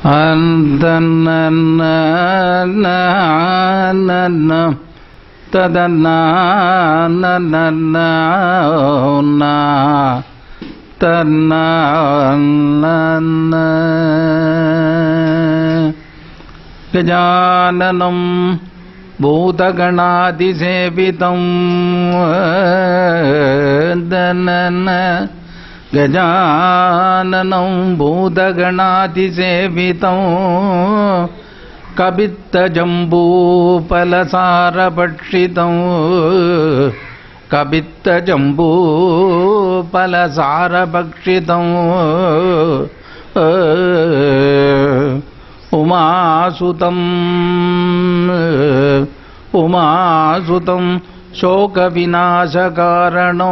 गजाननं भूतगणातिसेवितं दनन गजाननं भूतगणातिसेवितं कबित्तजम्बूफलसारभक्षितं कबित्तजम्बूफलसारभक्षितं उमासुतम् उमासुतं शोकविनाशकारणो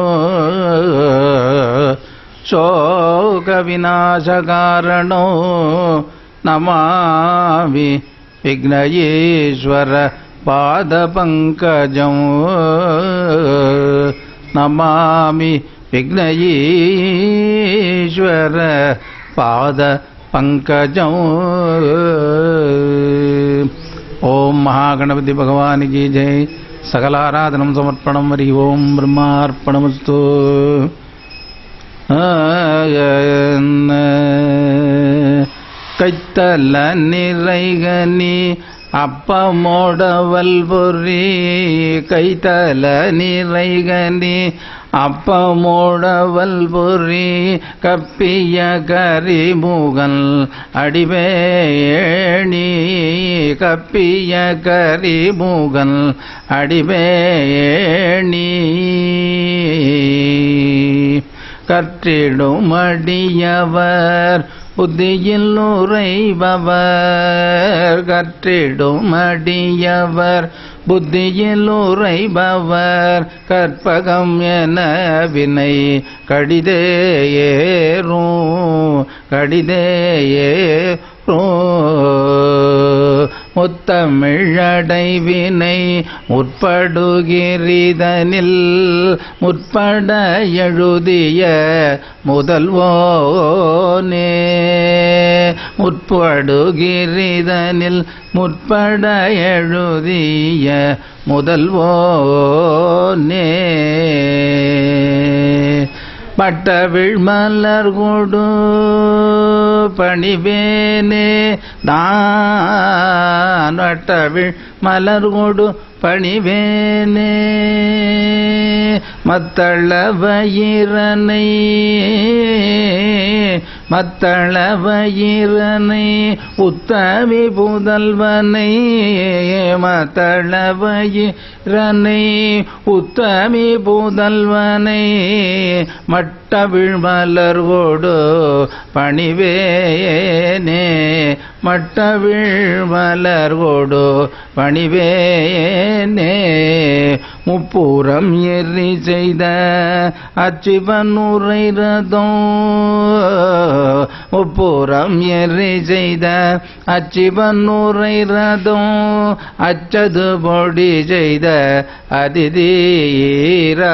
शोकविनाशकारणो नमामि विघ्नयेश्वर पादपङ्कजं नमामि विघ्नयेश्वर पाद पंकजं ओम महागणपति भगवान की जय सकलाराधनम समर्पणम हरि ओम ब्रह्मार्पणमस्तु கைத்தல நிறைகனி அப்பமோடவல் பொறி கைத்தல நிறைகனி அப்பமோடவல் பொறி கப்பிய கரிமுகல் அடிவேணி கப்பிய கரிமுகல் அடிவேணி கற்றிடும் அடியவர் புத்தியில் உரைபவர் கற்றிடும் அடியவர் புத்தியில் உரைபவர் கற்பகம் என வினை கடிதே ஏறும் கடிதே முத்தமிழடைவினை முற்படுகிறிதனில் முற்பட எழுதிய முதல்வோனே முற்படுகிறிதனில் முற்பட எழுதிய முதல்வோனே பட்டவிழ் மலர் கொடு பணிவேனே நான் வட்டவிழ் மலர் கொடு பணிவேனே மத்தள வயிறனை மத்தள வயிறனை உத்தமி புதல்வனை மத்தள வயிறனை உத்தமி புதல்வனை மட்டவிழ் மலர்கோடு பணிவேனே மட்டவிழ் மலர்கோடு பணிவேனே முப்பூரம் எரி செய்த அச்சிவன் உரை ரதம் முப்பூரம் எரி செய்த அச்சிவன் உரை ரதம் அச்சது பொடி செய்த அதிதீரா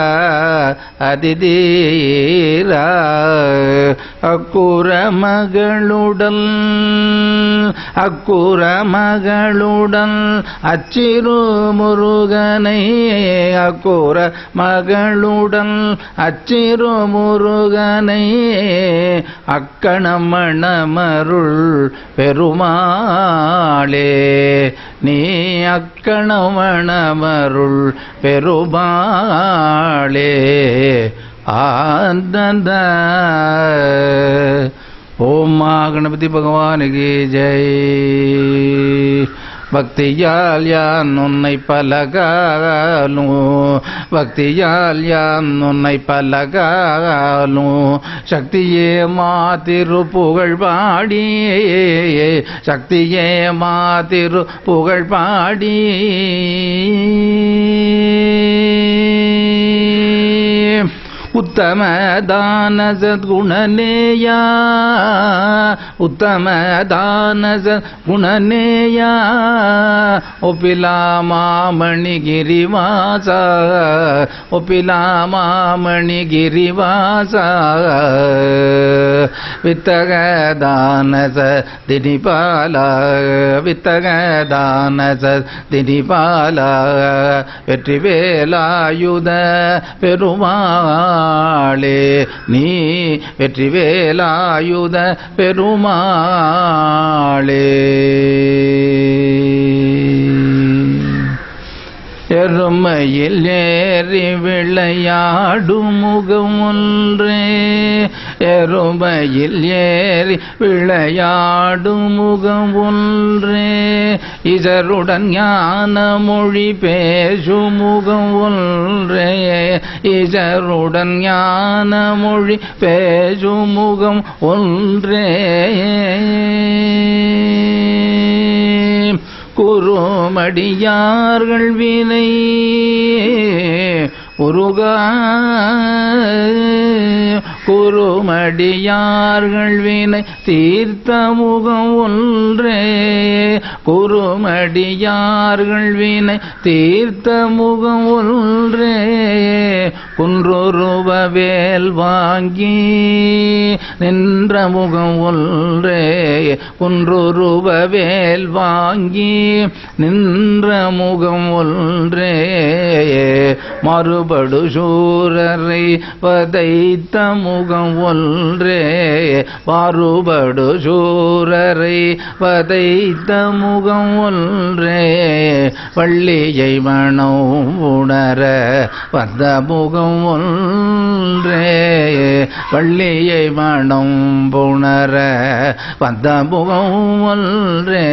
அதிதீரா அக்குற மகளுடன் அக்குற மகளுடன் அச்சிறு முருகனை அக்குற மகளுடன் அச்சிறு முருகனை அக்கணமணமருள் பெருமாளே நீ அக்கணமணமருள் பெருமாளே ஆனந்த ஓம் மா கணபதி பகவானுக்கு ஜெய் பக்தியால் யான் உன்னை பலகாலும் பக்தியால் யான் உன்னை பலகாலும் சக்தியே மாத்திரு புகழ் பாடி சக்தியே மாத்திரு புகழ் பாடி உத்தம தான சத்குணநேயா உத்தம தான சத்குணநேயா ஒப்பிலா மாமணி கிரிவாச ஒப்பிலா மாமணி கிரிவாச வித்தக தானச தினிபால வித்தக தானச தினிபால வெற்றி வேலாயுத பெருமாளே நீ வெற்றி வேலாயுத பெருமாளே எருமையில் ஏறி விளையாடும் முகம் ஒன்றே எருமையில் ஏறி விளையாடும் முகம் ஒன்றே இதருடன் ஞான மொழி பேசும் முகம் ஒன்றே இதருடன் ஞான மொழி பேசும் முகம் ஒன்றே குருமடியார்கள் வினை உருகா குருமடியார்கள் வினை தீர்த்த முகம் ஒன்றே குருமடியார்கள் வினை தீர்த்த முகம் ஒன்றே குன்றுருவ வேல் வாங்கி நின்ற முகம் ஒன்றே குன்றுருவ வேல் வாங்கி நின்ற முகம் ஒன்றே மறுபடு சூரரை வதைத்த முகம் ஒன்றே மாறுபடு சூரரை வதைத்த முகம் ஒன்றே வள்ளியை மனம் உணர வந்த முகம் ஒன்றே வள்ளியை மனம் புணர வந்த முகம் ஒன்றே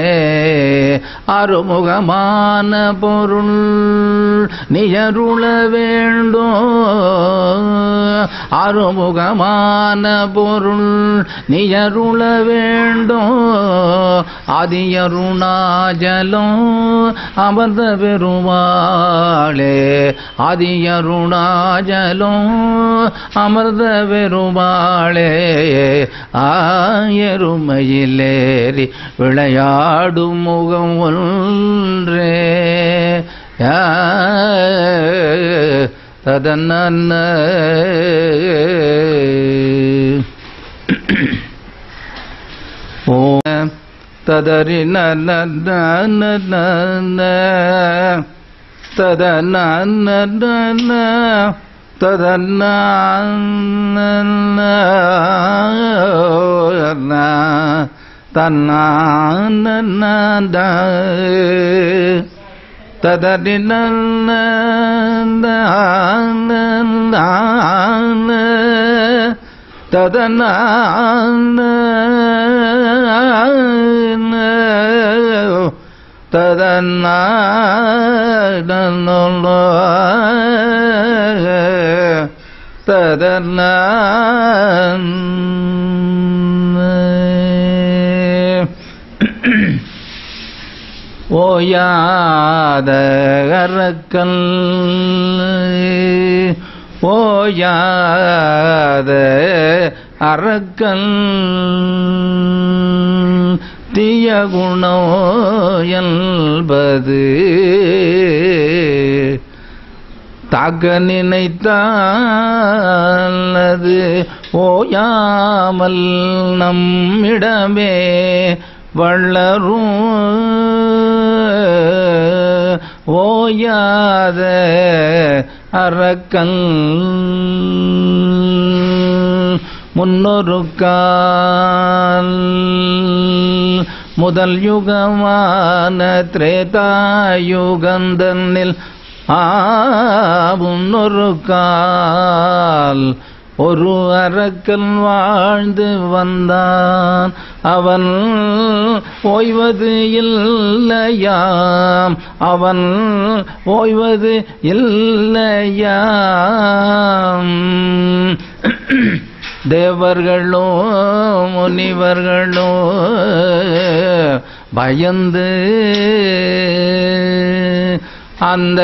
அருமுகமான பொருள் நியருள வேண்டும் அருமுகமான பொருள் நியருள வேண்டும் ஆதியருணாஜலம் அமர்ந்த பெருமாளே ஆதியருணாஜலம் அமர்ந்த பெருமாளே ஆயருமையிலேறி விளையாடும் முகம் ஒன்றே ததன்ன ஓ ததரி நன்ன ததன்ன ததன்ன தன்னான ததடி நல்ல ததன ததன ததன ஓயாத அரக்கல் ஓயாத அரக்கல் தீய குணம் என்பது தாக்க நினைத்தால் ஓயாமல் நம்மிடமே வளரும் ஓயாத அரக்கல் முன்னொரு கால் முதல் யுகமான திரேதாயுகந்தனில் ஆ முன்னொரு கால் ஒரு அரக்கன் வாழ்ந்து வந்தான் அவன் ஓய்வது இல்லையாம் அவன் ஓய்வது இல்லையாம் தேவர்களும் முனிவர்களும் பயந்து அந்த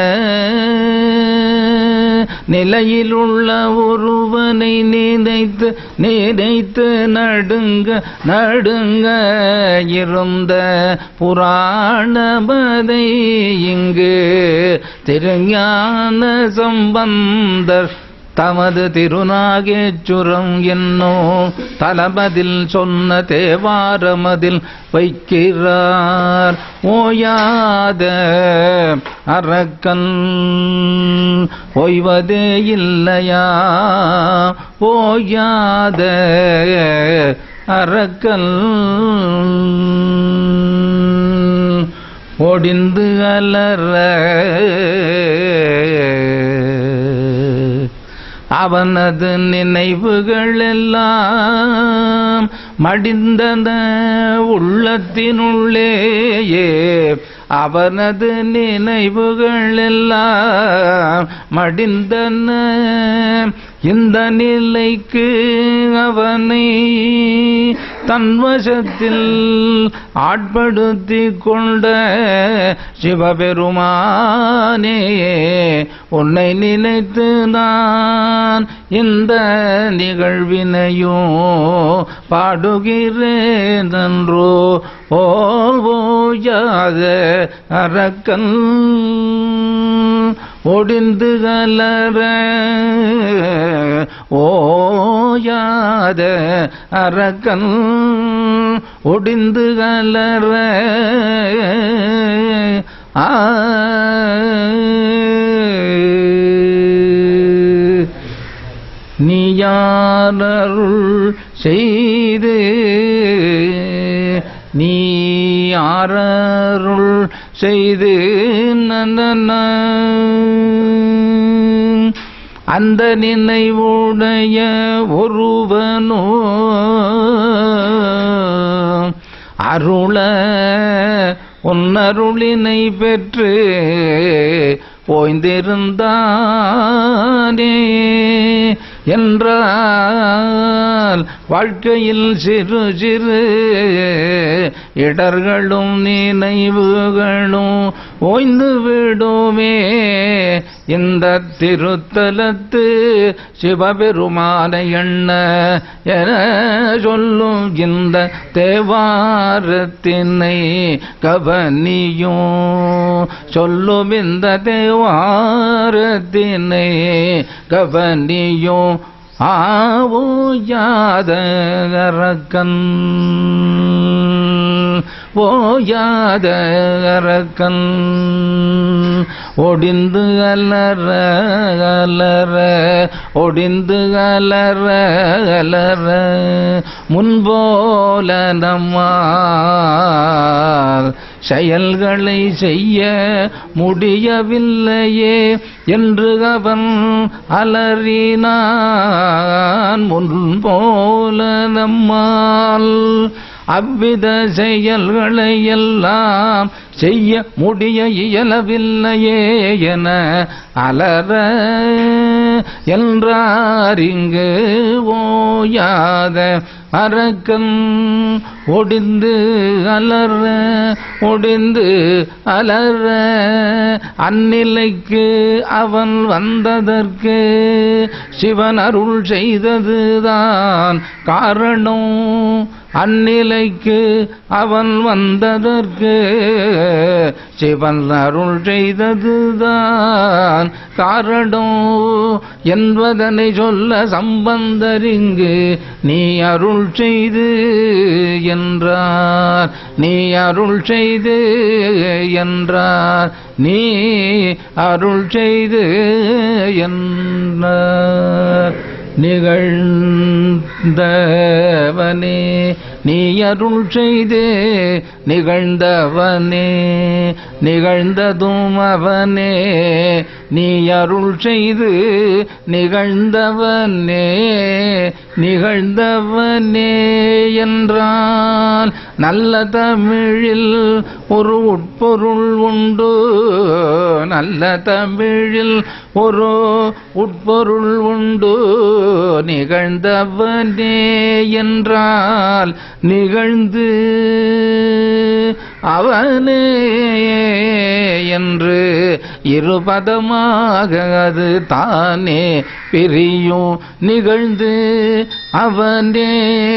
நிலையில் உள்ள ஒருவனை நினைத்து நினைத்து நடுங்க நடுங்க இருந்த புராணமதை இங்கு திருஞான சம்பந்தர் தமது திருநாகேச்சுரம் என்னோ தலமதில் சொன்ன தேவாரமதில் வைக்கிறார் ஓயாத அரக்கன் ஓய்வதே இல்லையா ஓயாத அரக்கல் ஒடிந்து அலற அவனது நினைவுகள் எல்லாம் மடிந்தன உள்ளத்தினுள்ளேயே அவனது நினைவுகள் எல்லாம் மடிந்தன இந்த நிலைக்கு அவனை தன்வசத்தில் ஆட்படுத்தி கொண்ட சிவபெருமானே உன்னை நினைத்து நான் இந்த நிகழ்வினையும் பாடுகிறேன் நன்றோ ஓயாத அரக்கன் ஒடிந்து கலர ஓயாத அரக்கன் ஒடிந்து கலர ஆ நீயானருள் செய்து நீ ஆரருள் செய்து நன்ன அந்த நினைவுடைய ஒருவனோ அருள உன்னருளினை பெற்று ஓய்ந்திருந்தானே என்றால் வாழ்க்கையில் சிறு சிறு இடர்களும் நினைவுகளும் ஓய்ந்து விடுமே இந்த திருத்தலத்து சிவபெருமான எண்ண என சொல்லும் இந்த தேவாரத்தினை கவனியும் சொல்லும் இந்த தேவாரத்தினை கவனியும் ஆவோயாத அரக்கன் ஓயாத அரக்கன் ஒடிந்து அலற அலற ஒடிந்து அலற அலற முன்போல நம்மால் செயல்களை செய்ய முடியவில்லையே என்று அவன் அலறினான் முன்போல நம்மால் அவ்வித செயல்களை எல்லாம் செய்ய முடிய இயலவில்லையே என அலற என்றாரிங்கு ஓயாத அரக்கன் ஒடிந்து அலற ஒடிந்து அலற அந்நிலைக்கு அவன் வந்ததற்கு சிவன் அருள் செய்ததுதான் காரணம் அந்நிலைக்கு அவன் வந்ததற்கு சிவன் அருள் செய்ததுதான் காரணம் என்பதனை சொல்ல சம்பந்தரிங்கு நீ அருள் செய்து என்றார் நீ அருள் செய்து என்றார் நீ அருள் செய்து என்றார் நிகழ்ந்தவனே நீ அருள் செய்து நிகழ்ந்தவனே நிகழ்ந்ததும் அவனே நீ அருள் செய்து நிகழ்ந்தவனே நிகழ்ந்தவனே என்றால் நல்ல தமிழில் ஒரு உட்பொருள் உண்டு நல்ல தமிழில் ஒரு உட்பொருள் உண்டு நிகழ்ந்தவனே என்றால் நிகழ்ந்து அவனே என்று இருபதமாக அது தானே பிரியும் நிகழ்ந்து அவனே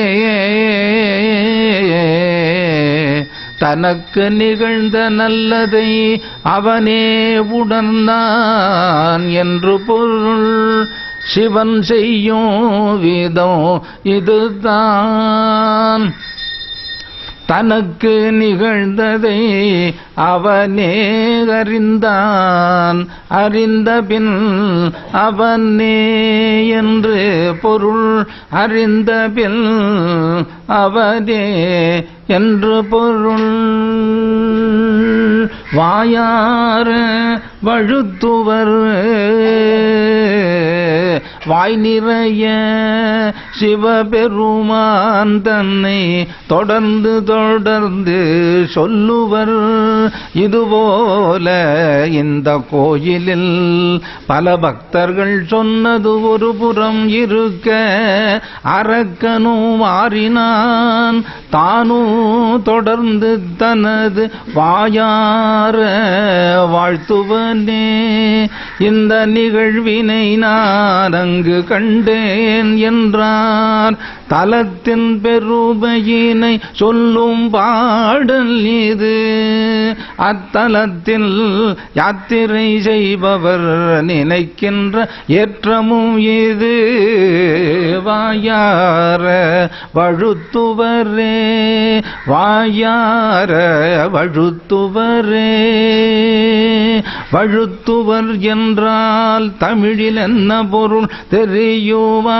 தனக்கு நிகழ்ந்த நல்லதை அவனே உணர்ந்தான் என்று பொருள் சிவன் செய்யும் விதம் இதுதான் தனக்கு நிகழ்ந்ததை அவனே அறிந்தான் அறிந்த பின் அவனே என்று பொருள் அறிந்த பின் அவனே என்று பொருள் வாயார வழுத்துவர் வாய் நிறைய சிவபெருமான் தன்னை தொடர்ந்து தொடர்ந்து சொல்லுவர் இதுபோல இந்த கோயிலில் பல பக்தர்கள் சொன்னது ஒரு புறம் இருக்க அரக்கனும் மாறினான் தானும் தொடர்ந்து தனது வாயார வாழ்த்துவனே இந்த நிகழ்வினை நான் அங்கு கண்டேன் என்றார் தலத்தின் பெருமையினை சொல்லும் பாடல் இது அத்தலத்தில் யாத்திரை செய்பவர் நினைக்கின்ற ஏற்றமும் இது வாயார வழுத்துவரே வாயார வழுத்துவரே வழுத்துவர் என்றால் தமிழில் என்ன பொருள் தெரியுமா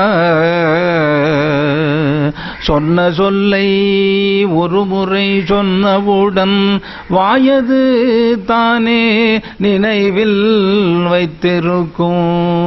சொன்ன சொல்லை ஒரு முறை சொன்னவுடன் வாயது தானே நினைவில் வைத்திருக்கும்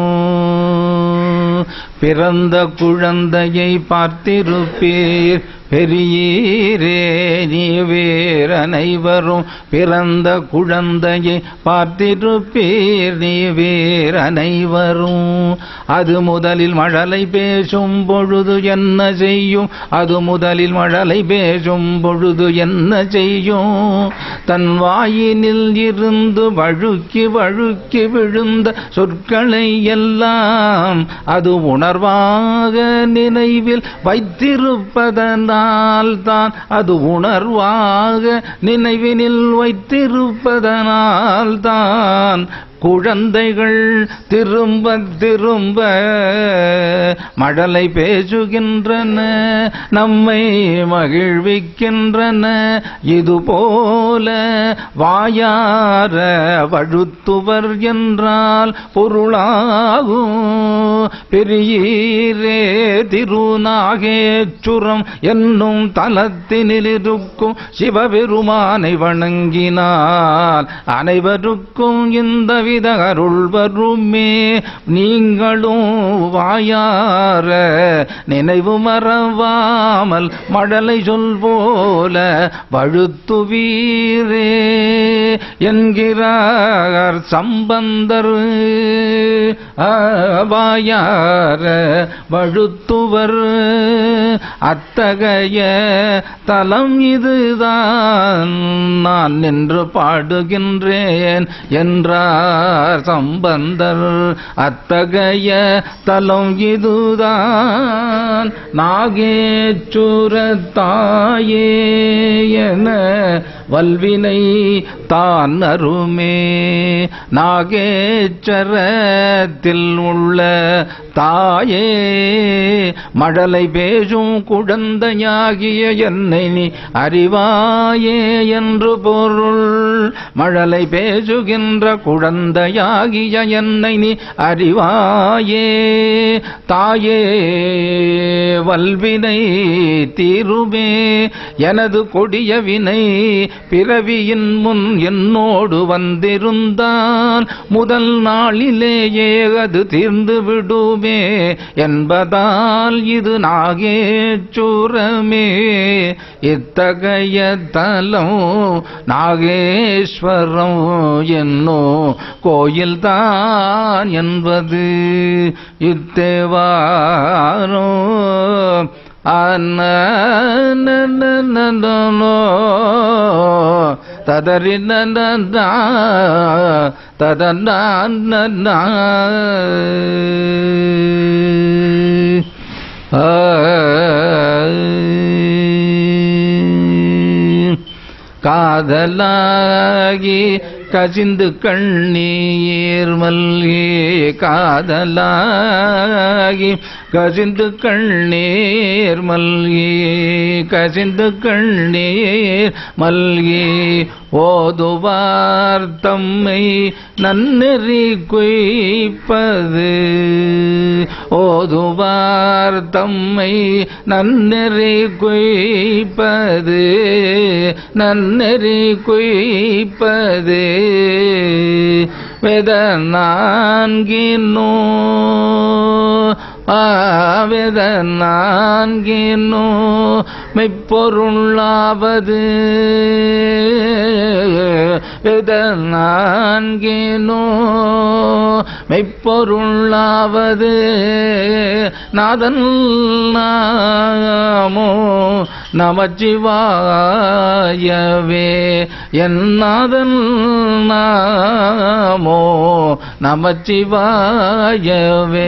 பிறந்த குழந்தையை பார்த்திருப்பீர் பெரியீரே நீ வேர் அனைவரும் பிறந்த குழந்தையை பார்த்திருப்பீர் நீ வேர் அனைவரும் அது முதலில் மழலை பேசும் பொழுது என்ன செய்யும் அது முதலில் மழலை பேசும் பொழுது என்ன செய்யும் தன் வாயினில் இருந்து வழுக்கி வழுக்கி விழுந்த சொற்களை எல்லாம் அது உணர்வாக நினைவில் வைத்திருப்பதனால் தான் அது உணர்வாக நினைவினில் வைத்திருப்பதனால் தான் குழந்தைகள் திரும்ப திரும்ப மழலை பேசுகின்றன நம்மை மகிழ்விக்கின்றன இதுபோல வாயார வழுத்துவர் என்றால் பொருளாகும் பெரியீரே திருநாகேச்சுரம் என்னும் தலத்தினில் இருக்கும் சிவபெருமானை வணங்கினால் அனைவருக்கும் இந்த வித அருள் வருமே நீங்களும் வாயார நினைவு மறவாமல் மழலை சொல் போல வழுத்துவீரே என்கிறார் சம்பந்தர் வாயார வழுத்துவர் அத்தகைய தலம் இதுதான் நான் நின்று பாடுகின்றேன் என்றார் சம்பந்தர் அத்தகைய தலம் இதுதான் நாகேச்சுரத்தாயே என வல்வினை தான் அருமே நாகேச்சரத்தில் உள்ள தாயே மழலை பேசும் குழந்தையாகிய என்னை நீ அறிவாயே என்று பொருள் மழலை பேசுகின்ற குழந்தையாகிய என்னை நீ அறிவாயே தாயே வல்வினை தீருமே எனது கொடிய வினை பிறவியின் முன் என்னோடு வந்திருந்தான் முதல் நாளிலேயே அது தீர்ந்து விடுமே என்பதால் இது நாகேச்சுரமே இத்தகைய தலம் நாகேஸ்வரம் என்னோ கோயில்தான் என்பது இத்தேவாரோ அன்னோ ததறி ததன்ன காதலாகி கசிந்து கண்ணீர் மல்கி காதலாகி கசிந்து கண்ணீர் மல்கி கசிந்து கண்ணீர் மல்கி ஓதுவார் தம்மை நன்னெறி குய்ப்பது ஓதுவார் தம்மை நன்னெறி குய்ப்பது நன்னெறி குய்ப்பது வேத நான்கினோ ஆவேத நான்கினோ மெய்ப்பொருளாவது வேத நான்கினோ மெய்ப்பொருளாவது நாதன் நாமோ நமச்சிவாயவே என் நாதன் நாமோ நமச்சிவாயவே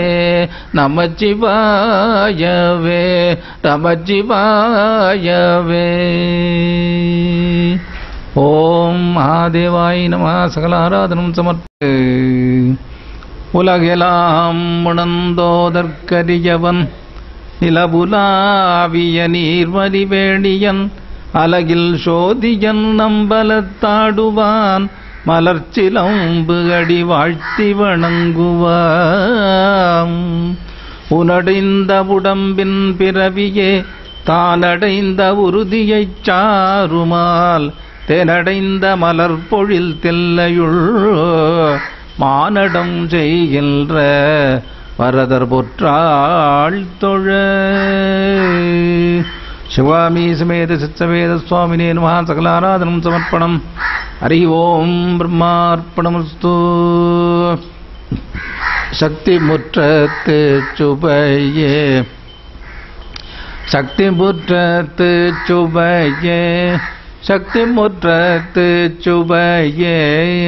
நமச்சிவாயவே நமச்சிவாயவே ஓம் மகாதேவாய் நம சகலாராதனம் சமர்ப்ப உலகெலாம் உணர்ந்தோதற்கரியவன் நிலபுலாவிய நீர்மதி வேணியன் அலகில் சோதியன் நம்பலத்தாடுவான் மலர்ச்சிலம்பு அடி வாழ்த்தி வணங்குவாம் உனடைந்த உடம்பின் பிறவியே தானடைந்த உறுதியைச் சாருமால் தெனடைந்த மலர் பொழில் தெல்லையுள் மானடம் செய்கின்ற வரதர் பொற்றாள் தொழ சிவாமி சமேத சித்தவேத சுவாமினே நம சகலாராதனம் சமர்ப்பணம் ஹரி ஓம் பிரம்மார்ப்பணமஸ்து சக்தி முற்றத்து சுபையே சக்தி முற்றத்து சுபையே சக்தி முற்றத்து சுபையே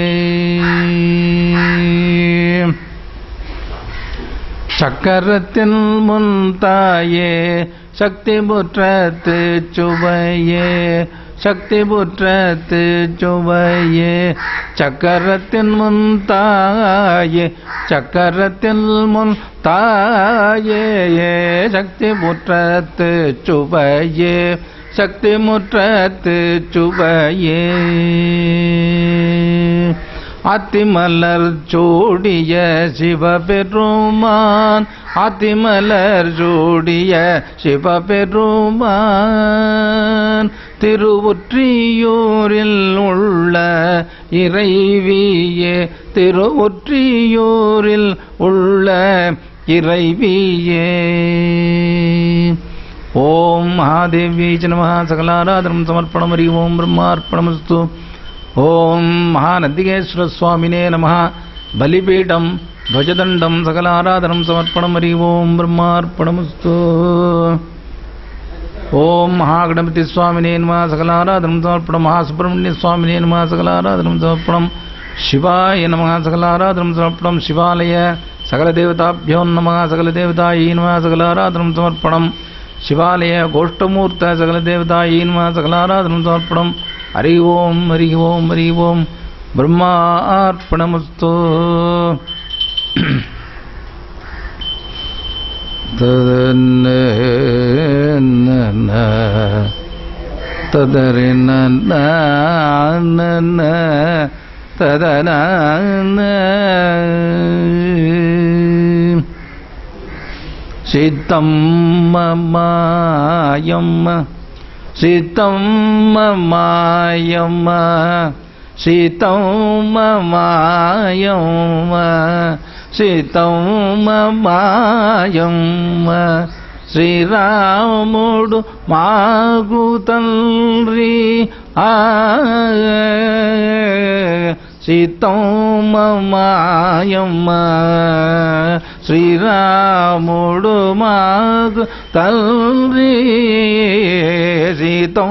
சக்கரத்தின் முன் தாயே சக்தி முற்றத்து சுவையே சக்தி புற்றத்து சுவையே சக்கரத்தின் முன் தாயே சக்கரத்தின் முன் தாயே சக்தி முற்றத்து சுவையே சக்தி முற்றத்து சுவையே அத்திமலர் சூடிய சிவபெருமான் அத்திமலர் சூடிய சிவபெருமான் திருவொற்றியூரில் உள்ள இறைவியே திருவொற்றியூரில் உள்ள இறைவியே ஓம் மகாதேவி நம சகலாராதனம் சமர்ப்பணம் ஹரி ஓம் பிரம்மார்ப்பணமஸ்து ஓம் மகாநந்திகேஸ்வர சுவாமினே நம பலிபீடம் ध्वजदण्डं सकलाराधनं समर्पणं हरि ओं ब्रह्मार्पणमस्तु ॐ महागणपतिस्वामिने नमः सकलाराधनं समर्पणं महासुब्रह्मण्यस्वामिने नमः सकलाराधनं समर्पणं शिवाय नमः सकलाराधनं समर्पणं शिवालय सकलदेवताभ्यो नमः सकलदेवतायै नमः सकलाराधनं समर्पणं शिवालय गोष्ठमूर्त सकलदेवतायै नमः सकलाराधनं समर्पणं हरि ओं हरि ओं हरि ओं ब्रह्मार्पणमस्तु ததன ததரி நன ததன சித்தம் மாயம்ம சித்தம் மாயம்ம சீதம் மாயம் సీతం మాయం శ్రీరాముడు మాగు తండ్రి ఆ సీతం మాయమ్మ శ్రీరాముడు మాగు తండ్రి సీతం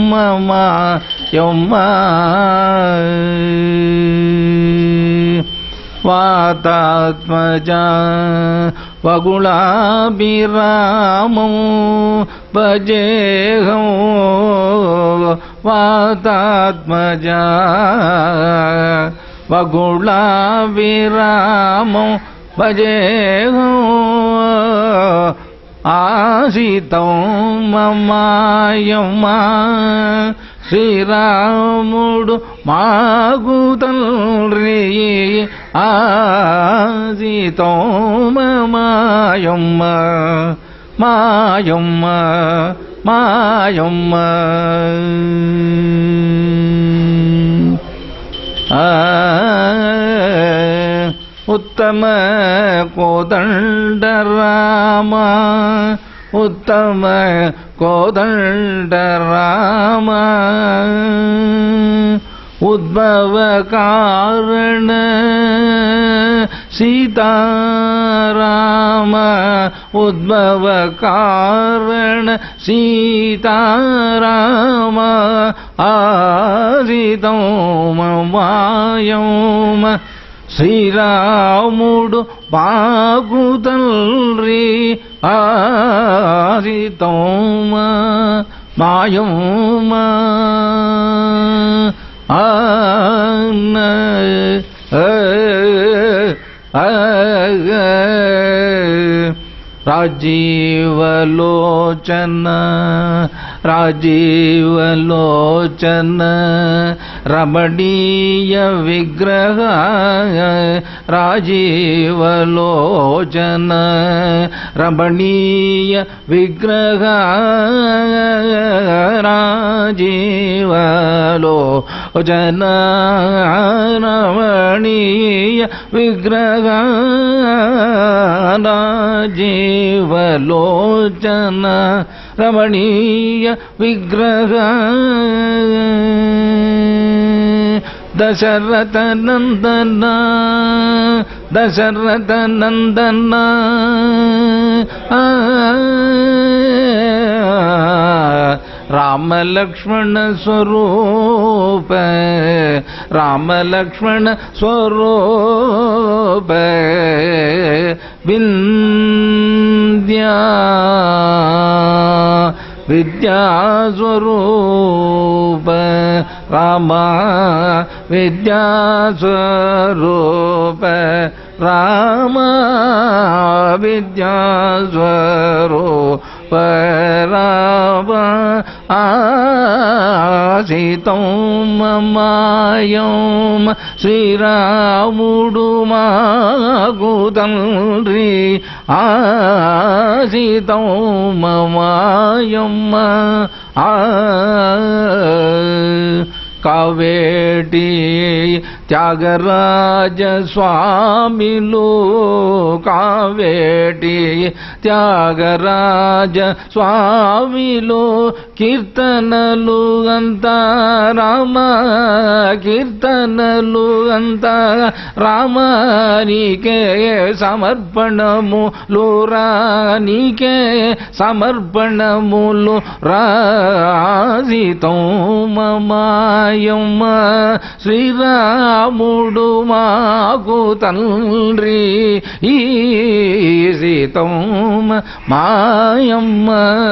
మాయమ్మ వాతాత్మజ వగుళాభిరామం భజేహం वातात्मजा वगुणाविरामो भजेहो आशितौ ममायमा శ్రీరాముడు మాగుతల్రి ఆజితో మాయమ్మ మాయమ్మ మాయమ్మ ఆ ఉత్తమ కోదండ రామ ఉత్తమ కోదండ రామ ఉద్భవ కారణ సీతారామ ఉద్భవ కారణ సీతారామ ఆదితం మాయమ శ్రీరాముడు బాగుతల్రి ఆదితోమ మాయోమ ఆన రాజీవలోచన రాజీవలోచన రమణీయ విగ్రహ రాజీవలోచన రమణీయ విగ్రహ రాజీవలోచన రమణీయ విగ్రహ రాజీవలోచన రమణీయ విగ్రహ దశరథ నందన దశరథ నందన ఆ, రామ లక్ష్మణ స్వరూప రామ లక్ష్మణ స్వరూప వింధ్యా విద్యాస్వరూప రామ విద్యాస్వరూప రామ విద్యాస్వరూప రామ ఆసితం మమాయం శ్రీరాముడు మాగుతండ్రి ఆసితం మమాయమ్మ ఆ కావేటి త్యాగరాజ స్వామిలు కావేటి త్యాగరాజ స్వామిలు కీర్తనలు అంతా రామ కీర్తనలు అంతా రామానికే సమర్పణములు రానికే సమర్పణములు రాజితం మమాయమ్మ శ్రీరాముడు మాకు తండ్రి ఈ సీతం మాయమ్మ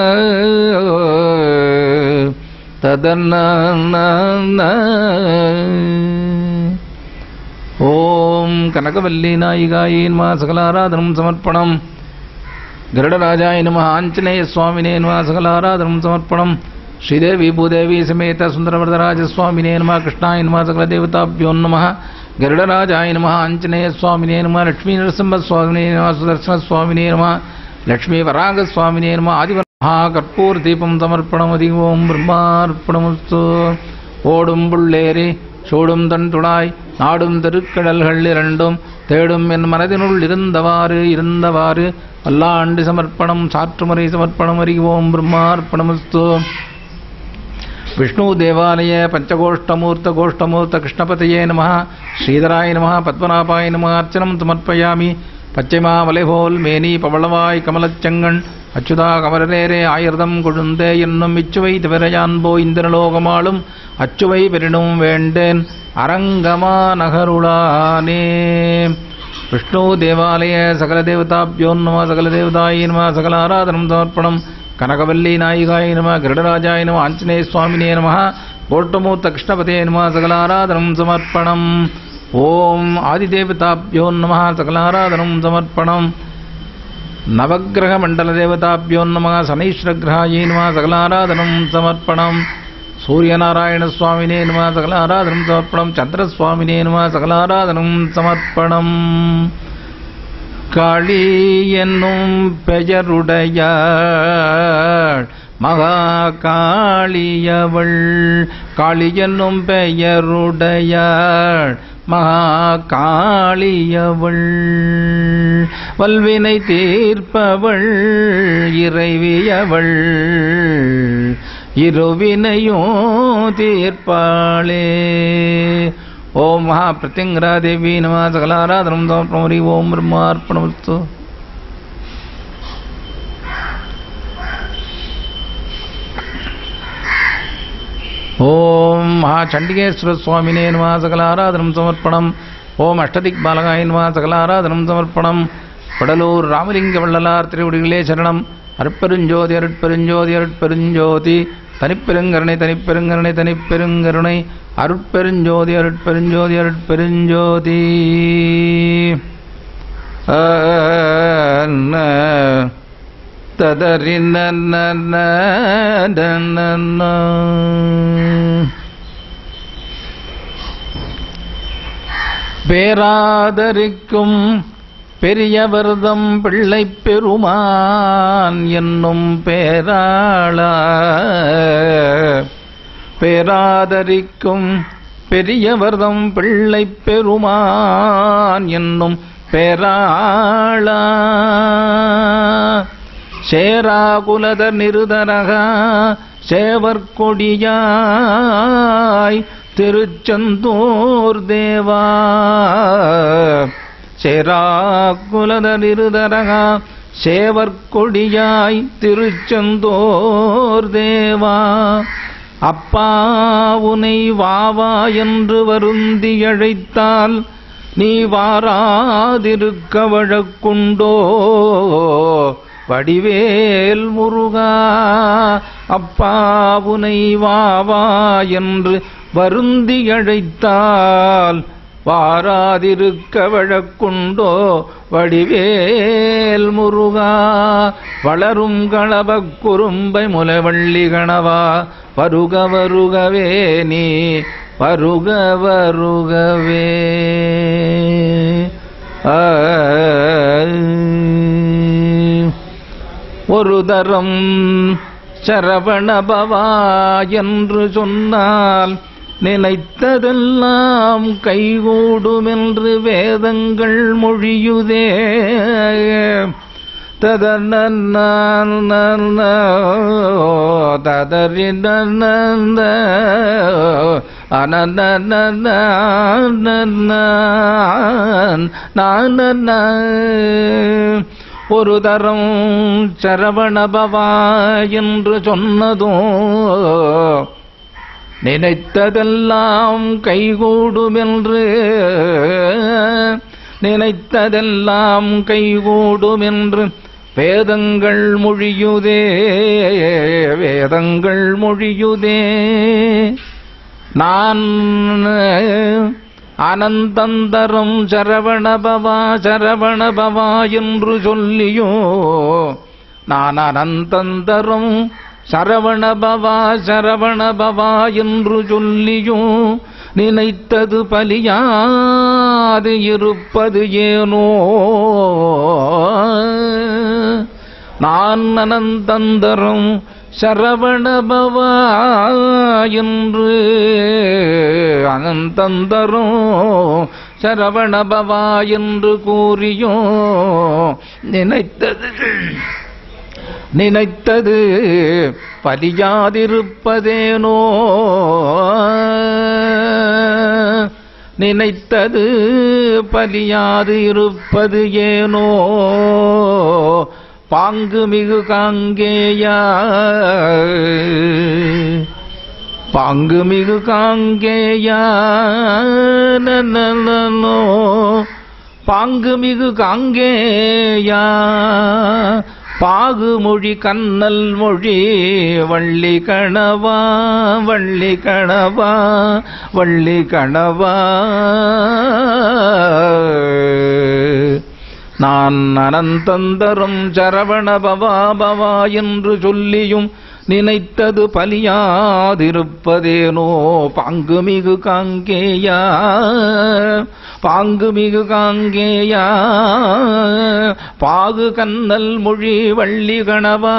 తదన్న ఓం కనకవల్లీ నాయిగాయే నమ సకలారాధనం సమర్పణం గరుడరాజాయ నమ ఆంజనేయ స్వామినే నమ సకలారాధనం సమర్పణం శ్రీదేవి భూదేవి సమేత సుందరవరదరాజ స్వామినే నమ కృష్ణాయ నమ సకల దేవతాభ్యో నమ గరుడరాజాయ నమ ఆంజనేయ స్వామినే నమ లక్ష్మీ నరసింహ స్వామినే నమ సుదర్శన స్వామినే నమ లక్ష్మీ వరాగ స్వామినే నమ ఆదివ మహాకర్పూర దీపం సమర్పణమది ఓం பிரம்மார்ப்பணமுஸ்து ஓடும் புள்ளேரி சூடும் தண்டுடாய் நாடும் திருக்கடல்கள் இரண்டும் தேடும் என் மனதினுள் இருந்தவாறு இருந்தவாறு பல்லாண்டு சமர்ப்பணம் சாற்றுமுறை சமர்ப்பணம் அறி ஓம் பிரம்மார்ப்பணமஸ்து விஷ்ணு தேவாலய பஞ்சகோஷ்டமூர்த்த கோஷ்டமூர்த்த கிருஷ்ணபதயே நம ஸ்ரீதராய நம பத்மநாபாய நம அர்ச்சனம் சமர்ப்பயாமி பச்சைமா மலைபோல் மேனி பவளவாய் கமலச்சங்கண் அச்சுதா கமரரேரே ஆயிரதம் கொழுந்தே என்னும் இச்சுவை தவிரையான்போ இந்திரலோகமாளும் அச்சுவை பெரினும் வேண்டேன் அரங்கமா நகருளானே விஷ்ணு தேவாலய சகல தேவதாபியோ நம சகல தேவதாய நம சகல ஆராதனம் சமர்ப்பணம் கனகவல்லி நாயிகாய நம கருடராஜாய நம ஆஞ்சநேய சுவாமினே நம கோட்டமூத்த கிருஷ்ணபதே நம சகலாராதனம் சமர்ப்பணம் ஓம் ஆதிதேவதாப்யோ நம சகலாராதனம் சமர்ப்பணம் நவக்கிரக மண்டல தேவதாப்யோ நம சனீஸ்வரகிரகாயை நம சகலாராதனம் சமர்ப்பணம் சூரியநாராயண சுவாமினே நம சகலாராதனம் சமர்ப்பணம் சந்திரசுவாமினே நம சகலாராதனம் சமர்ப்பணம் காளி என்னும் பெயருடையாள் மகா காளியவள் காளி என்னும் பெயருடையாள் மகா காளியவள் வல்வினை தீர்ப்பவள் இறைவியவள் இருவினையும் தீர்ப்பாளே ஓம் மகா பிரத்யங்கரா தேவி நம சகலாராதனம் சமர்ப்பணமரி ஓம் பிரம்மார்ப்பணமஸ்து ஓம் மகா சண்டிகேஸ்வர சுவாமினே நம சகலாராதனம் சமர்ப்பணம் ஓம் அஷ்டதிக் பாலகாய நம சகலாராதனம் சமர்ப்பணம் வடலூர் ராமலிங்க வள்ளலார் திருவடிகளே சரணம் அருட்பெருஞ்சோதி அருட்பெருஞ்சோதி அருட்பெருஞ்சோதி தனிப்பெருங்கருணை தனிப்பெருங்கருணை தனிப்பெருங்கருணை அருட்பெருஞ்சோதி அருட்பெருஞ்சோதி அருட்பெருஞ்சோதி ஆ, ந, ததறி ந, ந, ந, ட, ந, ந. பேராதரிக்கும் பெரியவர்தம் பிள்ளை பெருமான் என்னும் பேராளா பேராதரிக்கும் பெரியவர்தம் பிள்ளை பெருமான் என்னும் பேராளா சேராகுலதர் நிருதரகா சேவற்கொடியாய் திருச்செந்தூர் தேவா சேராகுலதர் நிருதரகா சேவற்கொடியாய் திருச்செந்தூர் தேவா அப்பா உனை வாவா என்று வருந்தி அழைத்தால் நீ வாராதிருக்க வழக்குண்டோ வடிவேல் முருகா அப்பாவுனை வாவா என்று வருந்தி அழைத்தால் வாராதிருக்க வழக்குண்டோ வடிவேல் முருகா வளரும் களபக் குறும்பை முலவள்ளி கணவா வருக வருகவே நீ வருக வருகவே ஆ. ஒரு தரம் சரவணபவா என்று சொன்னால் நினைத்ததெல்லாம் கைகூடுமென்று வேதங்கள் மொழியுதே ததன ததறி அனன ஒரு தரம் சரவணபவா என்று சொன்னதும் நினைத்ததெல்லாம் கைகூடுமென்று நினைத்ததெல்லாம் கைகூடுமென்று வேதங்கள் மொழியுதே வேதங்கள் மொழியுதே நான் அனந்தந்தரம் சரவணபவா சரவணபவா என்று சொல்லியோ நான் அனந்தந்தரம் சரவணபவா சரவணபவா என்று சொல்லியோ நினைத்தது பலியாது இருப்பது ஏனோ நான் அனந்தந்தரம் சரவணபவா என்று அனந்தந்தரும் சரவணபவா என்று கூறியோ நினைத்தது நினைத்தது பலியாதிருப்பதேனோ நினைத்தது பலியாது இருப்பது ஏனோ பாங்கு மிகு காங்கேயா பாங்கு மிகு காங்கேயா நனனனோ. பாங்கு மிகு காங்கேயா பாகுமொழி கண்ணல் மொழி வள்ளி கணவா வள்ளி கணவா வள்ளி கணவா நான் அனந்தந்தரும் சரவண பவா பவா என்று சொல்லியும் நினைத்தது பலியாதிருப்பதேனோ பாங்குமிகு காங்கேயா பாங்குமிகு காங்கேயா பாகு கண்ணல் மொழி வள்ளி கணவா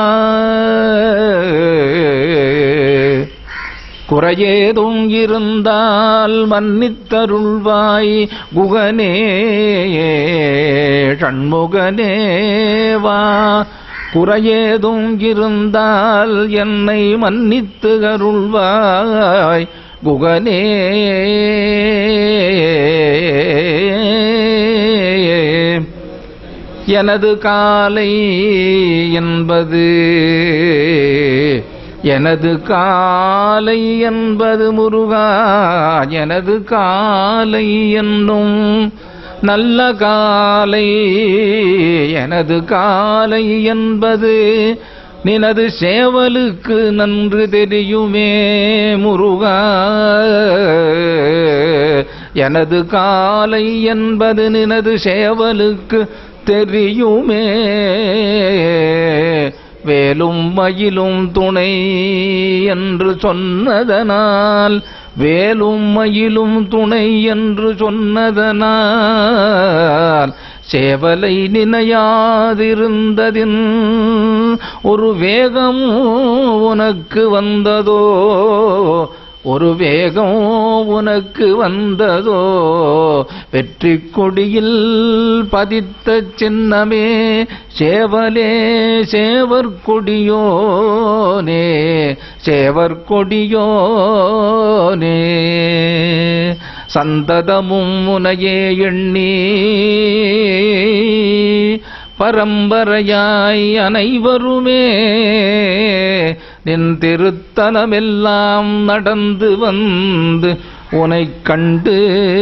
குறையேதும் இருந்தால் மன்னித்தருள்வாய் குகனே ஷண்முகனே வா குறையேதும் இருந்தால் என்னை மன்னித்து அருள்வாய் குகனே எனது காலை என்பது எனது காலை என்பது முருகா எனது காலை என்னும் நல்ல காலை எனது காலை என்பது நினது சேவலுக்கு நன்று தெரியுமே முருகா எனது காலை என்பது நினது சேவலுக்கு தெரியுமே வேலும் மயிலும் துணை என்று சொன்னதனால் வேலும் மயிலும் துணை என்று சொன்னதனால் சேவலை நினையாதிருந்ததின் ஒரு வேகம் உனக்கு வந்ததோ ஒரு வேகம் உனக்கு வந்ததோ வெற்றி கொடியில் பதித்த சின்னமே சேவலே சேவர் கொடியோனே சேவர் கொடியோனே சந்ததமும் முனையே எண்ணி பரம்பரையாய் அனைவருமே நின் திருத்தலமெல்லாம் நடந்து வந்து உனைக் கண்டு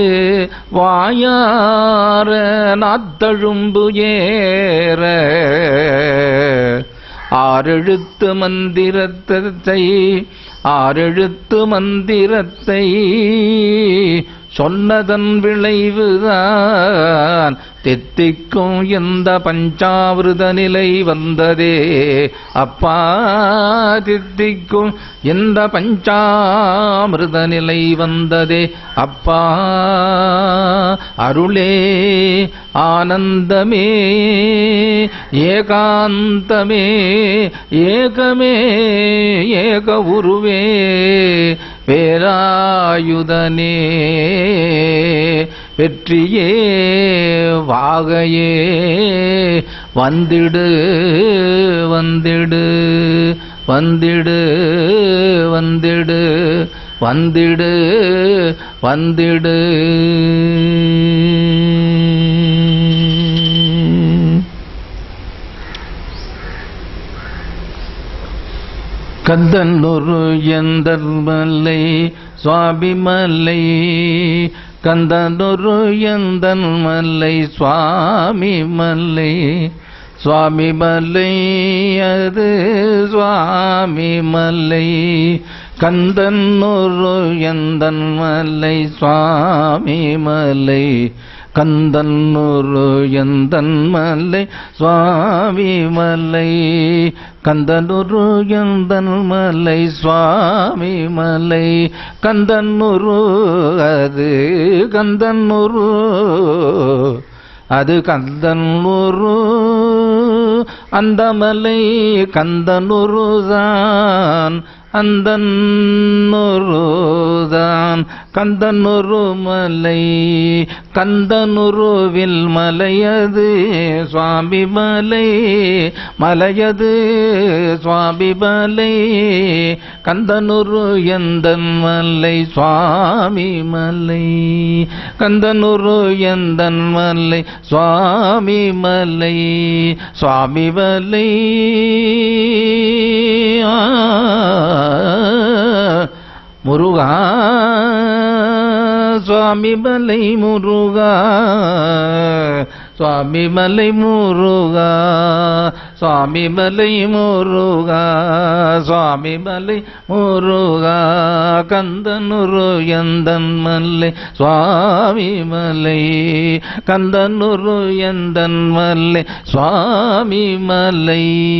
வாயார நாத்தழும்பு ஏற ஆறெழுத்து மந்திரத்தை ஆறெழுத்து மந்திரத்தை சொன்னதன் விளைவுதான் தித்திக்கும் எந்த பஞ்சாவிருத நிலை வந்ததே அப்பா தித்திக்கும் எந்த பஞ்சாமிருத நிலை வந்ததே அப்பா அருளே ஆனந்தமே ஏகாந்தமே ஏகமே ஏக உருவே பேராயுதனே வெற்றியே வாகையே வந்திடு வந்திடு வந்திடு வந்திடு வந்திடு வந்திடு கந்தனொரு எந்தர் மலை சுவாமி மலை கந்தனொரு எந்தன் மலை சுவாமி மலை சுவாமி மலை அது சுவாமி மலை கந்தன் ஒரு எந்தன் மலை சுவாமி மலை கந்தன் ஒரு எந்தன் மலை சுவாமி மலை கந்தனூரு எந்தன் மலை சுவாமி மலை கந்தனூரு அது கந்தனூரு அது கந்தனூரு அந்த மலை கந்தனூருதான் அந்த நொருதான் கந்தனொரு மலை கந்தனுருவில் மலையது சுவாமி மலை மலையது சுவாமி மலை கந்தனுரு எந்தன் மலை சுவாமி மலை கந்தனுரு எந்தன் மலை சுவாமி மலை சுவாமி மலை முருகா சுவாமி மலை முருகா சுவாமி மலை முருகா சுவாமி மலை முருகா சுவாமி மலை முருகா கந்தனுரு எந்தன் மல்லை சுவாமி மலை கந்தனுரு எந்தன் மல்லை சுவாமி மலை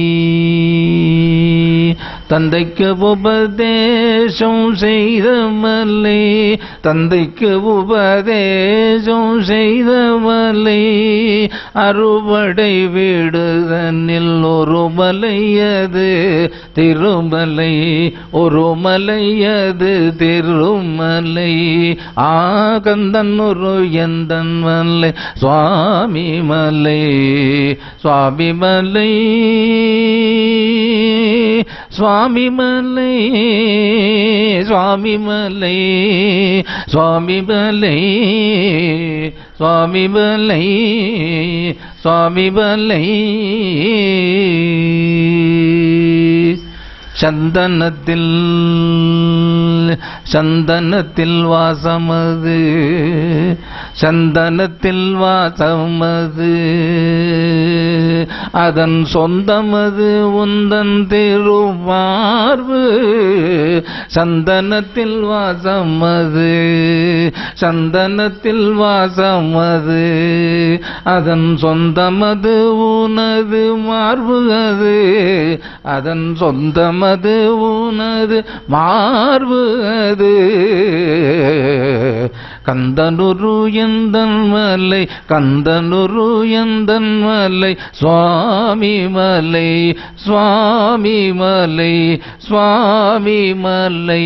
தந்தைக்கு உபதேசம் செய்த மலை தந்தைக்கு உபதேசம் செய்த மலை அறுவடை வீடுதனில் ஒரு மலையது திருமலை ஒரு மலையது திருமலை ஆகந்தன் ஒரு எந்தன் மலை சுவாமி மலை சுவாமி மலை சுவாமி மலை சுவாமி மலை சுவாமி மலை சுவாமி மலை சுவாமி மலை சந்தனத்தில் சந்தனத்தில் வாசமது சந்தனத்தில் வாசமது அதன் சொந்தமது உந்தன் திருவார்வு சந்தனத்தில் வாசமது சந்தனத்தில் வாசமது அதன் சொந்தமது உனது மார்பு அது அதன் சொந்தமது உனது மார்பு அது கந்தனுரு எந்தன் மலை கந்தனுரு எந்தன் மலை சுவாமி மலை சுவாமி மலை சுவாமி மலை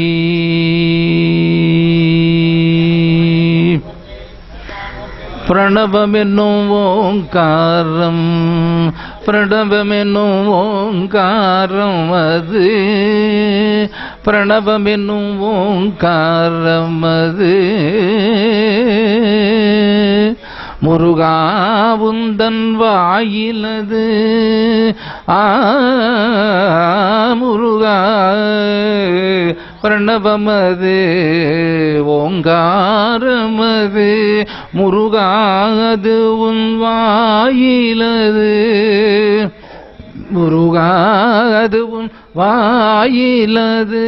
பிரணவமென்னும் ஓங்காரம் பிரணவமென்னும் ஓங்காரம் அது பிரணவமென்னும் ஓங்காரம் அது முருகா உந்தன் வாயிலது ஆ முருகா பிரணவமது ஓங்காரமது முருகாது உன் வாயிலது முருகாது உன் வாயிலது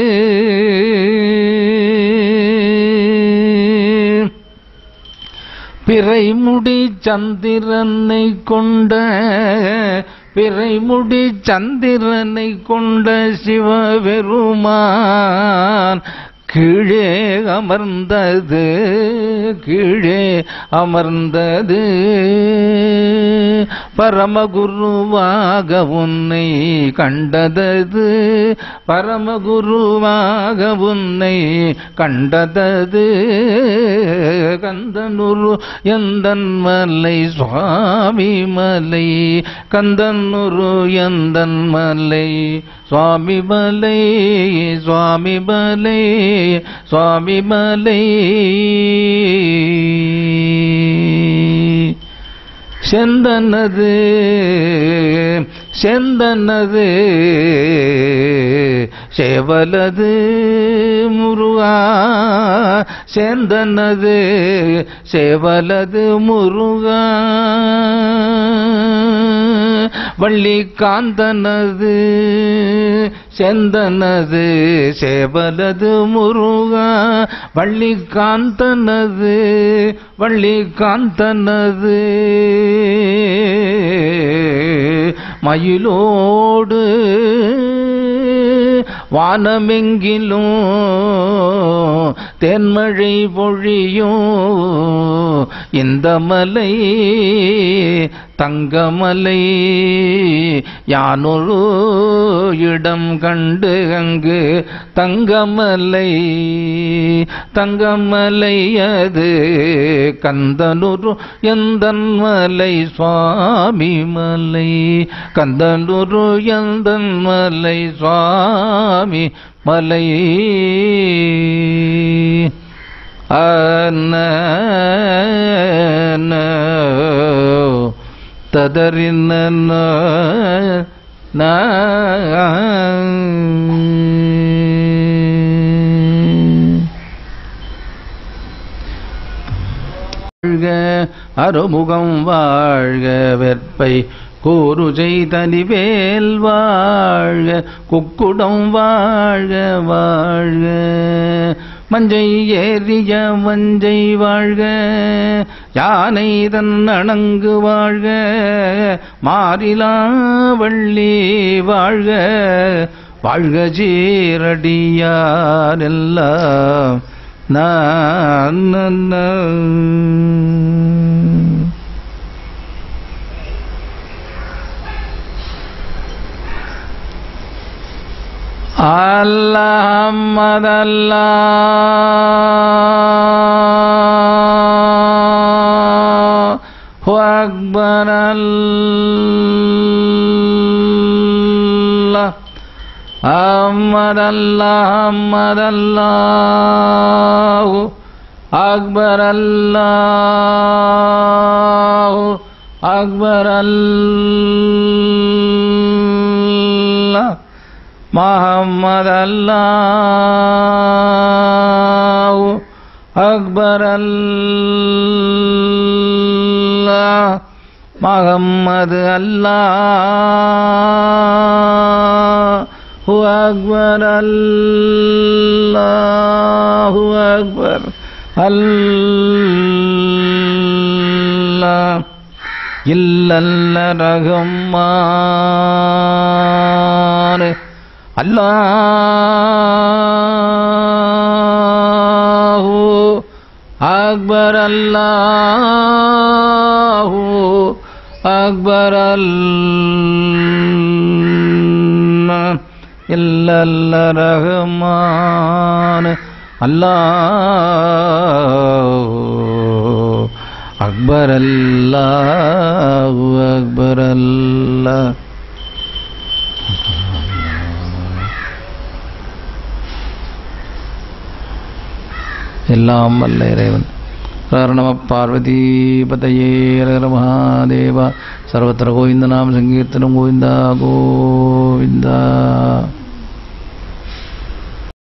பிறைமுடி சந்திரனை கொண்ட பிறைமுடி சந்திரனை கொண்ட சிவபெருமான் கீழே அமர்ந்தது கீழே அமர்ந்தது பரமகுருவாக உன்னை கண்டதது பரமகுருவாக உன்னை கண்டதது கந்தனுரு எந்தன் மலை சுவாமி மலை கந்தனுரு எந்தன் மலை சுவாமி மலை சுவாமி மலை சுவாமி மலை செந்தனது செந்தனது சேவலது முருகா செந்தனது சேவலது முருகா வள்ளி காந்தனது செந்தனது சேவலது முருகா வள்ளி காந்தனது வள்ளி காந்தனது மயிலோடு வானமெங்கிலும் தென்மழை பொழியும் இந்த மலை தங்கமலை யானொரு இடம் கண்டு அங்கு தங்கமலை தங்கமலை அது கந்தனூரு எந்தன் மலை சுவாமி மலை கந்தனூரு எந்தன் மலை சுவாமி மலை அன ததறின வாழ்க அருமுகம் வாழ்க வெற்பை கூறு செய்தனிவேல் வாழ்க குக்குடம் வாழ்க வாழ்க மஞ்சை ஏறிய வஞ்சை வாழ்க யானை தன் அணங்கு வாழ்க மாறிலா வள்ளி வாழ்க வாழ்க சீரடியாரெல்லாம் நான் அல்லாஹ் அக்பர் அல்லாஹ் அம்மது அல்லாஹ் அம்மது அல்லாஹ் அக்பர் அல்லாஹ் அக்பர் அல்லாஹ் முஹம்மது அல்லாஹ் அக்பர் அல்லாஹ் முஹம்மது அல்லாஹ் அக்பர் அல்லாஹ் அக்பர் அல்லாஹ் இல்லல்ல ரஹ்மான் அல்லாஹு அக்பர் அல்லாஹு அக்பர் அல்லாஹ் இல்லல்ல ரஹ்மான் அல்லாஹு அக்பர் அல்லாஹு அக்பர் அல்லாஹ் எல்லாம் வல்ல இறைவன் ஹர நம பார்வதி பதையே ஹர மகாதேவா சர்வத்திர கோவிந்த நாம சங்கீர்த்தனம் கோவிந்தா கோவிந்தா